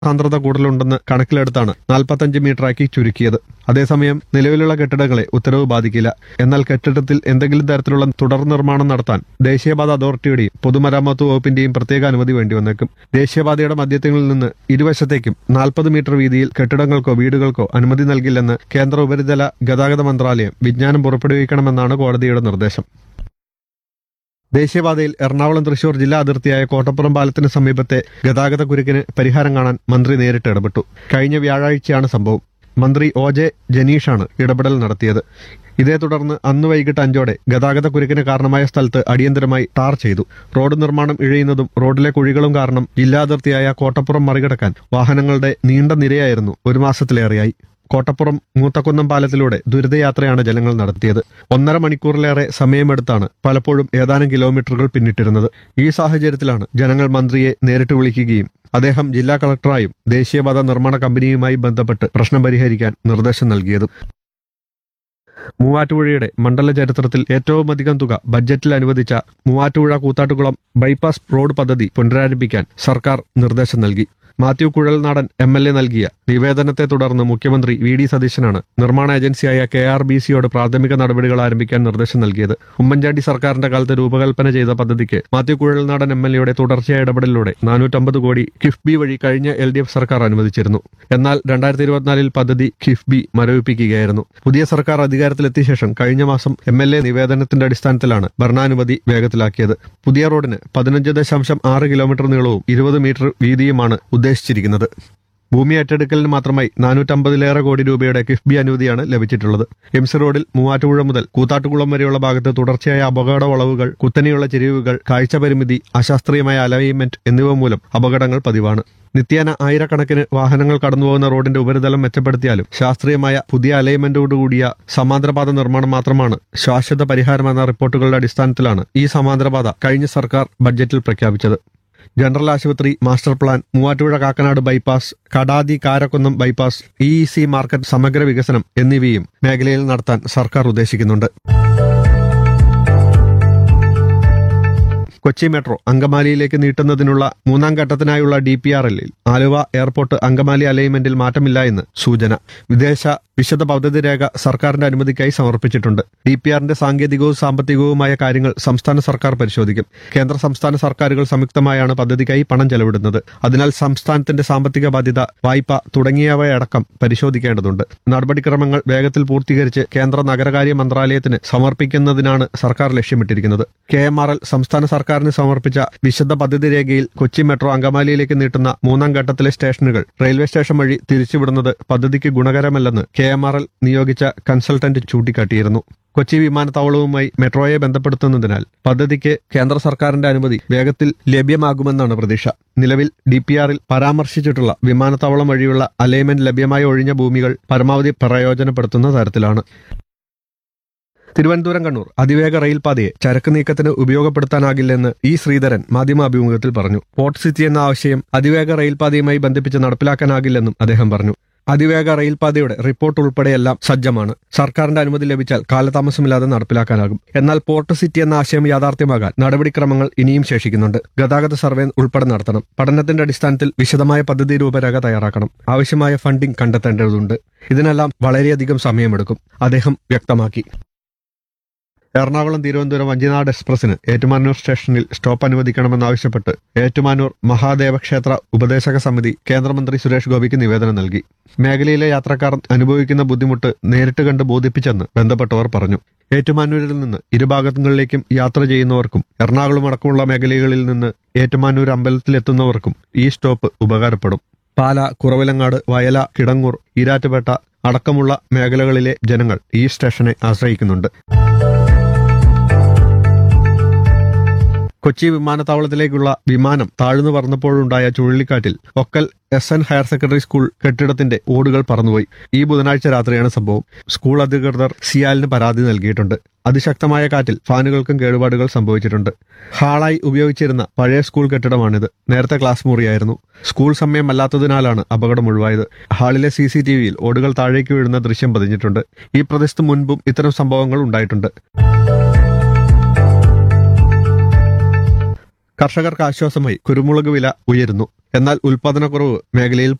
സാന്ദ്രത കൂടുതലുണ്ടെന്ന് കണക്കിലെടുത്താണ് നാൽപ്പത്തഞ്ച് മീറ്ററാക്കി ചുരുക്കിയത് അതേസമയം നിലവിലുള്ള കെട്ടിടങ്ങളെ ഉത്തരവ് ബാധിക്കില്ല എന്നാൽ കെട്ടിടത്തിൽ എന്തെങ്കിലും തരത്തിലുള്ള തുടർ നിർമ്മാണം നടത്താൻ ദേശീയപാത അതോറിറ്റിയുടെയും പൊതുമരാമത്ത് വകുപ്പിന്റെയും പ്രത്യേക അനുമതി വേണ്ടി വന്നേക്കും ദേശീയപാതയുടെ മധ്യത്തിൽ നിന്ന് ഇരുവശത്തേക്കും നാൽപ്പത് മീറ്റർ വീതിയിൽ കെട്ടിടങ്ങൾക്കോ വീടുകൾക്കോ അനുമതി നൽകില്ലെന്ന് കേന്ദ്ര ഉപരിതല ഗതാഗത മന്ത്രാലയം വിജ്ഞാനം പുറപ്പെടുവിക്കണമെന്നാണ് കോടതിയുടെ നിർദ്ദേശം ദേശീയപാതയിൽ എറണാകുളം തൃശൂർ ജില്ലാ അതിർത്തിയായ കോട്ടപ്പുറം പാലത്തിന് സമീപത്തെ ഗതാഗത കുരുക്കിന് പരിഹാരം കാണാൻ മന്ത്രി നേരിട്ട് ഇടപെട്ടു കഴിഞ്ഞ വ്യാഴാഴ്ചയാണ് സംഭവം മന്ത്രി ഒ ജെ ജനീഷാണ് ഇടപെടൽ നടത്തിയത് ഇതേ തുടർന്ന് അന്ന് വൈകിട്ട് അഞ്ചോടെ ഗതാഗത കുരുക്കിന് കാരണമായ സ്ഥലത്ത് അടിയന്തരമായി ടാർ ചെയ്തു റോഡ് നിർമ്മാണം ഇഴയുന്നതും റോഡിലെ കുഴികളും കാരണം ജില്ലാ അതിർത്തിയായ കോട്ടപ്പുറം മറികടക്കാൻ വാഹനങ്ങളുടെ നീണ്ട നിരയായിരുന്നു ഒരു മാസത്തിലേറെയായി കോട്ടപ്പുറം മൂത്തക്കുന്നം പാലത്തിലൂടെ ദുരിതയാത്രയാണ് ജനങ്ങൾ നടത്തിയത് ഒന്നര മണിക്കൂറിലേറെ സമയമെടുത്താണ് പലപ്പോഴും ഏതാനും കിലോമീറ്ററുകൾ പിന്നിട്ടിരുന്നത് ഈ സാഹചര്യത്തിലാണ് ജനങ്ങൾ മന്ത്രിയെ നേരിട്ട് വിളിക്കുകയും അദ്ദേഹം ജില്ലാ കളക്ടറായും ദേശീയപാത നിർമ്മാണ കമ്പനിയുമായി ബന്ധപ്പെട്ട് പ്രശ്നം പരിഹരിക്കാൻ നിർദ്ദേശം നൽകിയത് മൂവാറ്റുപുഴയുടെ മണ്ഡല ചരിത്രത്തിൽ ഏറ്റവും അധികം തുക ബജറ്റിൽ അനുവദിച്ച മൂവാറ്റുപുഴ കൂത്താട്ടുകുളം ബൈപ്പാസ് റോഡ് പദ്ധതി പുനരാരംഭിക്കാൻ സർക്കാർ നിർദ്ദേശം നൽകി Mathew Kuzhalnadan M L A നൽകിയ നിവേദനത്തെ തുടർന്ന് മുഖ്യമന്ത്രി വി ഡി സതീശനാണ് നിർമ്മാണ ഏജൻസിയായ കെ ആർ ബി സിയോട് പ്രാഥമിക നടപടികൾ ആരംഭിക്കാൻ നിർദ്ദേശം നൽകിയത് ഉമ്മൻചാണ്ടി സർക്കാരിന്റെ കാലത്ത് രൂപകൽപ്പന ചെയ്ത പദ്ധതിക്ക് മാത്യു കുഴൽനാടൻ എം എൽ എയുടെ തുടർച്ചയായ ഇടപെടലിലൂടെ നാനൂറ്റമ്പത് കോടി കിഫ്ബി വഴി കഴിഞ്ഞ എൽ ഡി എഫ് സർക്കാർ അനുവദിച്ചിരുന്നു എന്നാൽ രണ്ടായിരത്തി ഇരുപത്തിനാലിൽ പദ്ധതി കിഫ്ബി മരവിപ്പിക്കുകയായിരുന്നു പുതിയ സർക്കാർ അധികാരത്തിലെത്തിയ ശേഷം കഴിഞ്ഞ മാസം എം എൽ എ നിവേദനത്തിന്റെ അടിസ്ഥാനത്തിലാണ് ഭരണാനുമതി വേഗത്തിലാക്കിയത് പുതിയ റോഡിന് പതിനഞ്ച് ദശാംശം ആറ് കിലോമീറ്റർ നീളവും ഇരുപത് മീറ്റർ വീതിയുമാണ് ഉദ്ദേശിച്ചിരിക്കുന്നത് ഭൂമി ഏറ്റെടുക്കലിന് മാത്രമായി നാനൂറ്റമ്പതിലേറെ കോടി രൂപയുടെ കിഫ്ബി അനുമതിയാണ് ലഭിച്ചിട്ടുള്ളത് എം സി റോഡിൽ മൂവാറ്റുപുഴ മുതൽ കൂത്താട്ടുകുളം വരെയുള്ള ഭാഗത്ത് തുടർച്ചയായ അപകട വളവുകൾ കുത്തനെയുള്ള ചെരിവുകൾ കാഴ്ച പരിമിതി അശാസ്ത്രീയമായ അലൈൻമെന്റ് എന്നിവ മൂലം അപകടങ്ങൾ പതിവാണ് നിത്യേന ആയിരക്കണക്കിന് വാഹനങ്ങൾ കടന്നുപോകുന്ന റോഡിന്റെ ഉപരിതലം മെച്ചപ്പെടുത്തിയാലും ശാസ്ത്രീയമായ പുതിയ അലൈൻമെന്റോടുകൂടിയ സമാന്തരപാത നിർമ്മാണം മാത്രമാണ് ശാശ്വത പരിഹാരമെന്ന റിപ്പോർട്ടുകളുടെ അടിസ്ഥാനത്തിലാണ് ഈ സമാന്തരപാത കഴിഞ്ഞ സർക്കാർ ബഡ്ജറ്റിൽ പ്രഖ്യാപിച്ചത് ജനറൽ ആശുപത്രി master plan Muvattupuzha Kakkanad bypass Kadathi Karakkunnam bypass E C market സമഗ്ര വികസനം എന്നിവയും മേഖലയിൽ നടത്താൻ സർക്കാർ ഉദ്ദേശിക്കുന്നുണ്ട് കൊച്ചി മെട്രോ അങ്കമാലിയിലേക്ക് നീട്ടുന്നതിനുള്ള മൂന്നാം ഘട്ടത്തിനായുള്ള ഡി പി ആർ എല്ലിൽ ആലുവ എയർപോർട്ട് അങ്കമാലി അലൈൻമെന്റിൽ മാറ്റമില്ല എന്ന് സൂചന വിദേശ വിശദ പദ്ധതി രേഖ സർക്കാരിന്റെ അനുമതിക്കായി സമർപ്പിച്ചിട്ടുണ്ട് ഡി പി ആറിന്റെ സാങ്കേതികവും സാമ്പത്തികവുമായ കാര്യങ്ങൾ സംസ്ഥാന സർക്കാർ പരിശോധിക്കും കേന്ദ്ര സംസ്ഥാന സർക്കാരുകൾ സംയുക്തമായാണ് പദ്ധതിക്കായി പണം ചെലവിടുന്നത് അതിനാൽ സംസ്ഥാനത്തിന്റെ സാമ്പത്തിക ബാധ്യത വായ്പ തുടങ്ങിയവയടക്കം പരിശോധിക്കേണ്ടതുണ്ട് നടപടിക്രമങ്ങൾ വേഗത്തിൽ പൂർത്തീകരിച്ച് കേന്ദ്ര നഗരകാര്യ മന്ത്രാലയത്തിന് സമർപ്പിക്കുന്നതിനാണ് സർക്കാർ ലക്ഷ്യമിട്ടിരിക്കുന്നത് കെ എം ആർ എൽ സംസ്ഥാന സർക്കാരിന് സമർപ്പിച്ച വിശദ പദ്ധതി രേഖയിൽ കൊച്ചി മെട്രോ അങ്കമാലിയിലേക്ക് നീട്ടുന്ന മൂന്നാം ഘട്ടത്തിലെ സ്റ്റേഷനുകൾ റെയിൽവേ സ്റ്റേഷൻ വഴി തിരിച്ചുവിടുന്നത് പദ്ധതിക്ക് ഗുണകരമല്ലെന്ന് കെ എം ആർ എൽ നിയോഗിച്ച കൺസൾട്ടന്റ് ചൂണ്ടിക്കാട്ടിയിരുന്നു കൊച്ചി വിമാനത്താവളവുമായി മെട്രോയെ ബന്ധപ്പെടുത്തുന്നതിനാൽ പദ്ധതിക്ക് കേന്ദ്ര സർക്കാരിന്റെ അനുമതി വേഗത്തിൽ ലഭ്യമാകുമെന്നാണ് പ്രതീക്ഷ നിലവിൽ ഡി പി ആറിൽ പരാമർശിച്ചിട്ടുള്ള വിമാനത്താവളം വഴിയുള്ള അലൈൻമെന്റ് ലഭ്യമായ ഒഴിഞ്ഞ ഭൂമികൾ പരമാവധി പ്രയോജനപ്പെടുത്തുന്ന തരത്തിലാണ് തിരുവനന്തപുരം കണ്ണൂർ അതിവേഗ റെയിൽപാതയെ ചരക്ക് നീക്കത്തിന് ഉപയോഗപ്പെടുത്താനാകില്ലെന്ന് ഇ ശ്രീധരൻ മാധ്യമാഭിമുഖത്തിൽ പറഞ്ഞു പോർട്ട് സിറ്റി എന്ന ആശയം അതിവേഗ റെയിൽപാതയുമായി ബന്ധിപ്പിച്ച് നടപ്പിലാക്കാനാകില്ലെന്നും അദ്ദേഹം പറഞ്ഞു അതിവേഗ റെയിൽപാതയുടെ റിപ്പോർട്ട് ഉൾപ്പെടെയെല്ലാം സജ്ജമാണ് സർക്കാരിന്റെ അനുമതി ലഭിച്ചാൽ കാലതാമസമില്ലാതെ നടപ്പിലാക്കാനാകും എന്നാൽ പോർട്ട് സിറ്റി എന്ന ആശയം യാഥാർത്ഥ്യമാകാൻ നടപടിക്രമങ്ങൾ ഇനിയും ശേഷിക്കുന്നുണ്ട് ഗതാഗത സർവേ ഉൾപ്പെടെ നടത്തണം പഠനത്തിന്റെ അടിസ്ഥാനത്തിൽ വിശദമായ പദ്ധതി രൂപരേഖ തയ്യാറാക്കണം ആവശ്യമായ ഫണ്ടിംഗ് കണ്ടെത്തേണ്ടതുണ്ട് ഇതിനെല്ലാം വളരെയധികം സമയമെടുക്കും അദ്ദേഹം വ്യക്തമാക്കി എറണാകുളം തിരുവനന്തപുരം വഞ്ചിനാട് എക്സ്പ്രസിന് ഏറ്റുമാനൂർ സ്റ്റേഷനിൽ സ്റ്റോപ്പ് അനുവദിക്കണമെന്നാവശ്യപ്പെട്ട് ഏറ്റുമാനൂർ മഹാദേവ ക്ഷേത്ര ഉപദേശക സമിതി കേന്ദ്രമന്ത്രി സുരേഷ് ഗോപിക്ക് നിവേദനം നൽകി മേഖലയിലെ യാത്രക്കാർ അനുഭവിക്കുന്ന ബുദ്ധിമുട്ട് നേരിട്ട് കണ്ട് ബോധിപ്പിച്ചെന്ന് ബന്ധപ്പെട്ടവർ പറഞ്ഞു ഏറ്റുമാനൂരിൽ നിന്ന് ഇരുഭാഗങ്ങളിലേക്കും യാത്ര ചെയ്യുന്നവർക്കും എറണാകുളം അടക്കമുള്ള മേഖലകളിൽ നിന്ന് ഏറ്റുമാനൂർ അമ്പലത്തിലെത്തുന്നവർക്കും ഈ സ്റ്റോപ്പ് ഉപകാരപ്പെടും പാല കുറവിലങ്ങാട് വയല കിടങ്ങൂർ ഈരാറ്റുപേട്ട അടക്കമുള്ള മേഖലകളിലെ ജനങ്ങൾ ഈ സ്റ്റേഷനെ ആശ്രയിക്കുന്നുണ്ട് കൊച്ചി വിമാനത്താവളത്തിലേക്കുള്ള വിമാനം താഴ്ന്നു പറന്നപ്പോഴുണ്ടായ ചുഴലിക്കാറ്റിൽ Okkal S N higher secondary school കെട്ടിടത്തിന്റെ ഓടുകൾ പറന്നുപോയി ഈ ബുധനാഴ്ച രാത്രിയാണ് സംഭവം സ്കൂൾ അധികൃതർ സിയാലിന് പരാതി നൽകിയിട്ടുണ്ട് അതിശക്തമായ കാറ്റിൽ ഫാനുകൾക്കും കേടുപാടുകൾ സംഭവിച്ചിട്ടുണ്ട് ഹാളായി ഉപയോഗിച്ചിരുന്ന പഴയ സ്കൂൾ കെട്ടിടമാണിത് നേരത്തെ ക്ലാസ് മുറിയായിരുന്നു സ്കൂൾ സമയമല്ലാത്തതിനാലാണ് അപകടം ഒഴിവായത് ഹാളിലെ സി സി ടി വിയിൽ ഓടുകൾ താഴേക്ക് വീഴുന്ന ദൃശ്യം പതിഞ്ഞിട്ടുണ്ട് ഈ പ്രദേശത്ത് മുൻപും ഇത്തരം സംഭവങ്ങൾ ഉണ്ടായിട്ടുണ്ട് കർഷകർക്ക് ആശ്വാസമായി കുരുമുളക് വില ഉയരുന്നു എന്നാൽ ഉൽപാദനക്കുറവ് മേഖലയിൽ